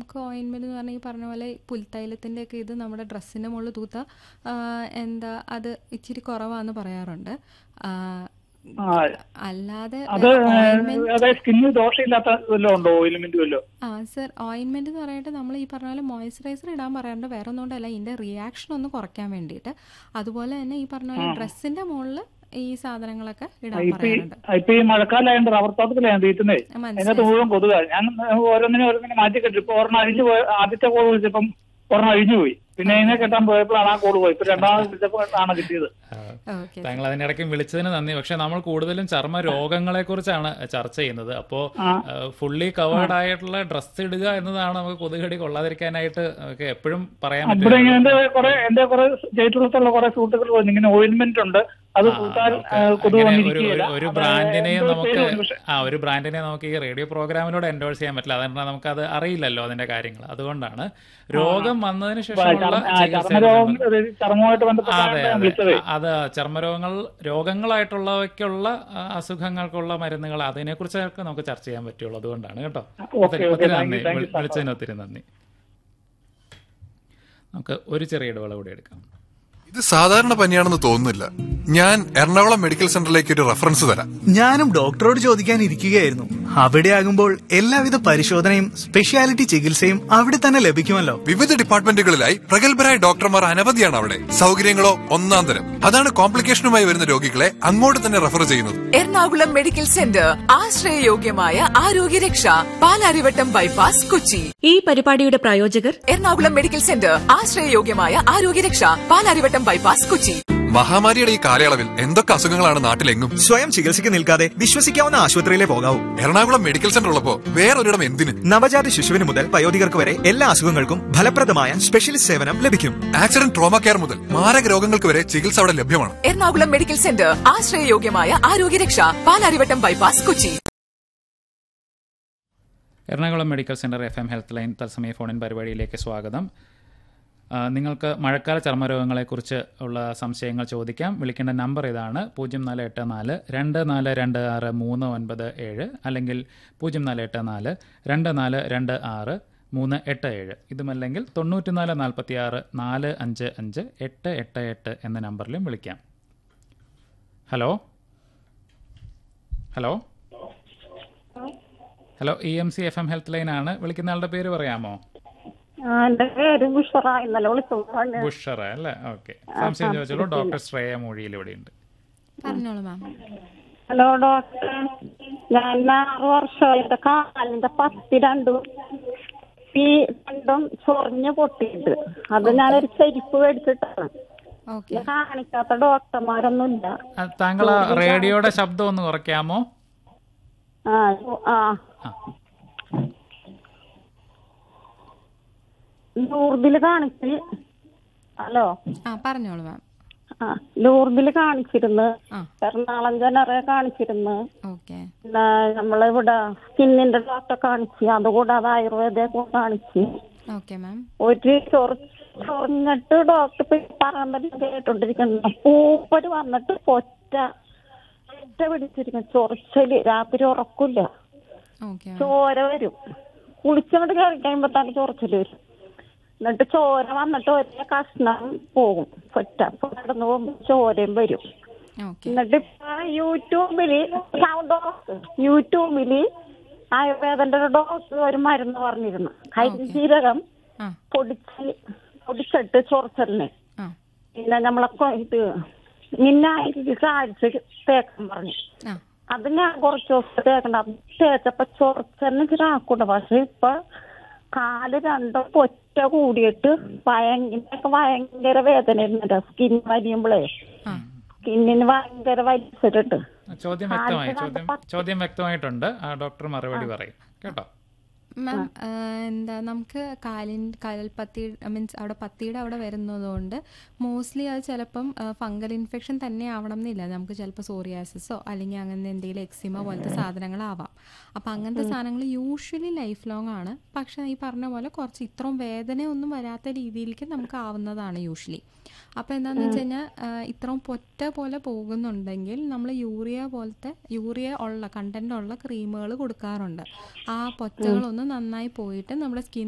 നമുക്ക് ഓയിൻമെന്റ് എന്ന് പറഞ്ഞാൽ ഈ പറഞ്ഞ പോലെ പുൽത്തൈലത്തിന്റെ ഒക്കെ ഇത് നമ്മുടെ ഡ്രസ്സിന്റെ മുകളിൽ തൂത്ത ആ, എന്താ അത് ഇച്ചിരി കുറവാന്ന് പറയാറുണ്ട് ആ, ആ അല്ലാതെ അത് ഓയിൻമെന്റ് അതായത് സ്കിന്നിന് ദോഷമില്ലാത്ത വല്ലതും ഉണ്ടോ ഓയിൽമെന്റ് വല്ലോ ആ സർ ഓയിൻമെന്റ് എന്ന് പറഞ്ഞിട്ട് നമ്മൾ ഈ പറഞ്ഞ പോലെ മോയ്സ്ചറൈസർ ഇടാൻ പറയാറുണ്ട് വേറെ ഒന്നും കൊണ്ടല്ല ഇതിന്റെ റിയാക്ഷൻ ഒന്ന് കുറയ്ക്കാൻ വേണ്ടിയിട്ട് അതുപോലെ തന്നെ ഈ പറഞ്ഞ പോലെ ഡ്രസ്സിന്റെ മുകളിൽ ഈ സാധനങ്ങളൊക്കെ ഇടാൻ ഇപ്പൊ ഈ പറയാറുണ്ട് ഇപ്പൊ ഈ മഴക്കാലമായോണ്ട് റബ്ബർ തോട്ടത്തിലാണ് തീറ്റുന്നേ മനസ്സിലായി അതിനകത്ത് മുഴുവൻ കൊതുക ഞാൻ ഓരോന്നിനും ഓരോന്നിനും മാറ്റി കെട്ടി ഇപ്പൊ ഒരെണ്ണം അഴിഞ്ഞു പോയ ആദ്യത്തെ കോൾ വിളിച്ചപ്പം ഒരെണ്ണം അഴിഞ്ഞു പോയി പിന്നെ അതിനെ കെട്ടാൻ പോയപ്പോഴാണ് ആ കോൾ പോയി ഇപ്പൊ രണ്ടാമത് വിളിച്ചപ്പോൾ ആണ് കിട്ടിയത് ഓക്കെ താങ്കൾ അതിന്റെ ഇടയ്ക്ക് വിളിച്ചതിന് നന്ദി പക്ഷെ നമ്മൾ കൂടുതലും ചർമ്മ രോഗങ്ങളെ കുറിച്ചാണ് ചർച്ച ചെയ്യുന്നത് അപ്പോ ഫുള്ളി കവേർഡ് ആയിട്ടുള്ള ഡ്രസ് ഇടുക എന്നതാണ് നമുക്ക് കൊതുകടി കൊള്ളാതിരിക്കാനായിട്ട് ഒക്കെ എപ്പോഴും പറയാൻ ഇവിടെ പറ്റും ഇങ്ങനെ എന്റെ കുറെ എന്റെ കുറെ ജയിറ്റുള്ളത്തുള്ള കുറെ സുഹൃത്തുക്കൾ പറഞ്ഞു ഇങ്ങനെ ഓയിൽമെന്റ് ഉണ്ട് അത് കൂട്ടാൻ ആ, കൊതുക് അങ്ങനെ ഒരു വന്നിരിക്കുകയില്ല ഒരു- ഒരു അത് ബ്രാൻഡിനെ എന്തോ നമുക്ക് പേര് വന്നു. പക്ഷെ ആ ഒരു ബ്രാൻഡിനെ നമുക്ക് ഈ റേഡിയോ പ്രോഗ്രാമിലൂടെ എൻഡോഴ്സ് ചെയ്യാൻ പറ്റില്ല അതുകൊണ്ട് നമുക്ക് അത് അറിയില്ലല്ലോ അതിന്റെ കാര്യങ്ങൾ അതുകൊണ്ടാണ് രോഗം വന്നതിന് ശേഷമുള്ള ചർമ്മ- ആ, ചികിത്സയെ ചർമ്മരോഗം സംബന്ധിച്ച് അതായത് ചർമ്മവുമായിട്ട് അതെ ബന്ധപ്പെട്ടാണ് ഞാൻ അതെ വിളിച്ചത് അ- അത് ചർമ്മരോഗങ്ങൾ രോഗങ്ങളായിട്ടുള്ളവയ്ക്കുള്ള ആ, അസുഖങ്ങൾക്കുള്ള മരുന്നുകൾ അതിനെക്കുറിച്ചൊക്കെ നമുക്ക് ചർച്ച ചെയ്യാൻ പറ്റുള്ളൂ അതുകൊണ്ടാണ് കേട്ടോ ഓക്കെ, ഒത്തിരി ഓക്കെ, ഒത്തിരി താങ്ക് നന്ദി യു, താങ്ക് യു, വിളി- വിളിച്ചതിന് ഒത്തിരി നന്ദി നമുക്ക് ഒരു ചെറിയ ഇടവേള കൂടി എടുക്കാം ഇത് സാധാരണ പനിയാണെന്ന് തോന്നുന്നില്ല ഞാൻ എറണാകുളം മെഡിക്കൽ സെന്ററിലേക്ക് ഒരു റെഫറൻസ് തരാം ഞാനും ഡോക്ടറോട് ചോദിക്കാൻ ഇരിക്കുകയായിരുന്നു അവിടെ ആകുമ്പോൾ എല്ലാവിധ പരിശോധനയും സ്പെഷ്യാലിറ്റി ചികിത്സയും അവിടെ തന്നെ ലഭിക്കുമല്ലോ വിവിധ ഡിപ്പാർട്ട്മെന്റുകളിലായി പ്രഗത്ഭരായ ഡോക്ടർമാർ അനവധിയാണ് അവിടെ സൗകര്യങ്ങളോ ഒന്നാം തരം അതാണ് കോംപ്ലിക്കേഷനുമായി വരുന്ന രോഗികളെ അങ്ങോട്ട് തന്നെ റെഫർ ചെയ്യുന്നത് എറണാകുളം മെഡിക്കൽ സെന്റർ ആശ്രയയോഗ്യമായ ആരോഗ്യരക്ഷ പാലാരിവട്ടം ബൈപ്പാസ് കൊച്ചി ഈ പരിപാടിയുടെ പ്രായോജകർ എറണാകുളം മെഡിക്കൽ സെന്റർ ആശ്രയയോഗ്യമായ ആരോഗ്യരക്ഷ പാലാരിവട്ടം ബൈപ്പാസ് കൊച്ചി മഹാമാരിയുടെ ഈ കാലയളവിൽ എന്തൊക്കെ അസുഖങ്ങളാണ് നാട്ടിലെങ്ങും സ്വയം ചികിത്സയ്ക്ക് നിൽക്കാതെ വിശ്വസിക്കാവുന്ന ആശുപത്രിയിലെ പോകാവൂ എറണാകുളം മെഡിക്കൽ സെന്റർ ഉള്ളപ്പോ വേറൊരിടം എന്തിന് നവജാത ശിശുവിന് മുതൽ വയോധികർക്ക് വരെ എല്ലാ അസുഖങ്ങൾക്കും ഫലപ്രദമായ സ്പെഷ്യലിസ്റ്റ് സേവനം ലഭിക്കും ആക്സിഡന്റ് ട്രോമ കെയർ മുതൽ മാരക രോഗങ്ങൾക്ക് വരെ ചികിത്സ അവിടെ ലഭ്യമാണ് എറണാകുളം മെഡിക്കൽ സെന്റർ ആശ്രയയോഗ്യമായ ആരോഗ്യരക്ഷ Palarivattom bypass Kochi Ernakulam medical centre F M health line തത്സമയ ഫോണിൻ പരിപാടിയിലേക്ക് സ്വാഗതം ആ, നിങ്ങൾക്ക് മഴക്കാല ചർമ്മരോഗങ്ങളെക്കുറിച്ച് ഉള്ള സംശയങ്ങൾ ചോദിക്കാം വിളിക്കേണ്ട നമ്പർ ഇതാണ് പൂജ്യം നാല് എട്ട് നാല് രണ്ട് നാല് രണ്ട് ആറ് മൂന്ന് ഒൻപത് ഏഴ് അല്ലെങ്കിൽ പൂജ്യം നാല് എട്ട് നാല് രണ്ട് നാല് രണ്ട് ആറ് മൂന്ന് എട്ട് ഏഴ് ഇതുമല്ലെങ്കിൽ തൊണ്ണൂറ്റിനാല് നാൽപ്പത്തി ആറ് നാല് അഞ്ച് അഞ്ച് എട്ട് എട്ട് എട്ട് എന്ന നമ്പറിലും വിളിക്കാം hello hello hello E M C F M health line ആണ് വിളിക്കുന്ന ആളുടെ പേര് പറയാമോ ആ, എന്റെ പേര് ബുഷറ ഇന്നലെ വിളിച്ചതാണ് ബുഷറ അല്ലേ ഓക്കെ സംശയം ചോദിച്ചോളൂ ഡോക്ടർ ശ്രേയ മൊഴിയിൽ ഇവിടെ ഉണ്ട് പറഞ്ഞോളൂ മാം ഹലോ ഡോക്ടർ ഞാൻ ആറ് വർഷമായി എന്റെ കാലിന്റെ പത്തി രണ്ടും ഈ രണ്ടും ചൊറിഞ്ഞ് പൊട്ടിയിട്ട് അത് ഞാനൊരു ചെരുപ്പ് മേടിച്ചിട്ടാണ് ഓക്കെ ഇത് കാണിക്കാത്ത ഡോക്ടർമാരൊന്നുമില്ല ആ, താങ്കൾ ആ റേഡിയോയുടെ ശബ്ദം ഒന്ന് കുറയ്ക്കാമോ ആ ആ ആ. ലൂർദില് കാണിച്ച് ഹലോ ആ പറഞ്ഞോളൂ മാം ആ ലൂർദില് കാണിച്ചിരുന്നു ആ എറണാകുളം ജനറെ കാണിച്ചിരുന്നു ഓക്കെ പിന്നെ നമ്മളിവിടെ സ്കിന്നിന്റെ ഡോക്ടറെ കാണിച്ച് അതുകൂടാതെ ആയുർവേദ കാണിച്ച് ഓക്കെ മാം ഒരു ചൊറി ചൊറിഞ്ഞിട്ട് ഡോക്ടർ ഇപ്പൊ പറയാൻ പറ്റില്ല കേട്ടോണ്ടിരിക്കുന്നു പൂപ്പര് വന്നിട്ട് പൊറ്റ ഒറ്റ പിടിച്ചിരിക്കുന്നു ചൊറിച്ചല് രാത്രി ഉറക്കില്ല ഓക്കെ ചോര വരും കുളിച്ചങ്ങോട്ട് കയറി കഴിയുമ്പോ തന്നെ ചൊറിച്ചല് വരും എന്നിട്ട് ചോര വന്നിട്ട് ഒരേ കഷ്ണം പോകും പൊറ്റ കിടന്നു പോകുമ്പോ ചോരയും വരും ഓക്കെ എന്നിട്ട് ഇപ്പൊ യൂട്യൂബില് സൗണ്ട് ഓഫ് യൂട്യൂബില് ആയുർവേദന്റെ ഒരു ഡോക്ടർ ഒരു മരുന്ന് പറഞ്ഞിരുന്നു കരിജീരകം ആ പൊടിച്ച് പൊടിച്ചിട്ട് ചൊറിച്ചലിന് ആ പിന്നെ നമ്മളെ കൊ- ഇത് മിന്നായിട്ട് കാഴ്ച തേക്കാൻ പറഞ്ഞു ആ അത് ഞാൻ കുറച്ച് ദിവസം തേക്കണ്ട അത് തേച്ചപ്പോ ചൊറിച്ചലിന് ഇച്ചിരി ആക്കൂട്ട പക്ഷെ ഇപ്പൊ കാല് രണ്ടും പൊറ്റ കൂടിയിട്ട് ഭയങ്കര ഭയങ്കര വേദന ഇരുന്നില്ല സ്കിൻ വലിയുമ്പോഴേ ആ സ്കിന്നിന് ഭയങ്കര വലിച്ചിട്ട് ചോദ്യം വ്യക്തമായി ചോദ്യം ചോദ്യം വ്യക്തമായിട്ടുണ്ട് ആ ഡോക്ടർ മറുപടി പറയും കേട്ടോ മാം എന്താ നമുക്ക് കാലിൻ കാൽപ്പത്തി മീൻസ് അവിടെ പത്തിയുടെ അവിടെ വരുന്നതുകൊണ്ട് മോസ്റ്റ്ലി അത് ചിലപ്പം ഫംഗൽ ഇൻഫെക്ഷൻ തന്നെ ആവണം എന്നില്ല നമുക്ക് ചിലപ്പോൾ സോറിയാസിസോ അല്ലെങ്കിൽ അങ്ങനെ എന്തെങ്കിലും എക്സിമ പോലത്തെ സാധനങ്ങളാവാം അപ്പം അങ്ങനത്തെ സാധനങ്ങൾ യൂഷ്വലി ലൈഫ് ലോങ് ആണ് പക്ഷേ ഈ പറഞ്ഞ പോലെ കുറച്ച് ഇത്രയും വേദനയൊന്നും വരാത്ത രീതിയിലേക്ക് നമുക്ക് ആവുന്നതാണ് യൂഷ്വലി അപ്പോൾ എന്താണെന്ന് വെച്ച് കഴിഞ്ഞാൽ ഇത്രയും പൊറ്റ പോലെ പോകുന്നുണ്ടെങ്കിൽ നമ്മൾ യൂറിയ പോലത്തെ യൂറിയ ഉള്ള കണ്ടന്റ് ഉള്ള ക്രീമുകൾ കൊടുക്കാറുണ്ട് ആ പൊറ്റകളൊന്ന് നന്നായി പോയിട്ട് നമ്മുടെ സ്കിൻ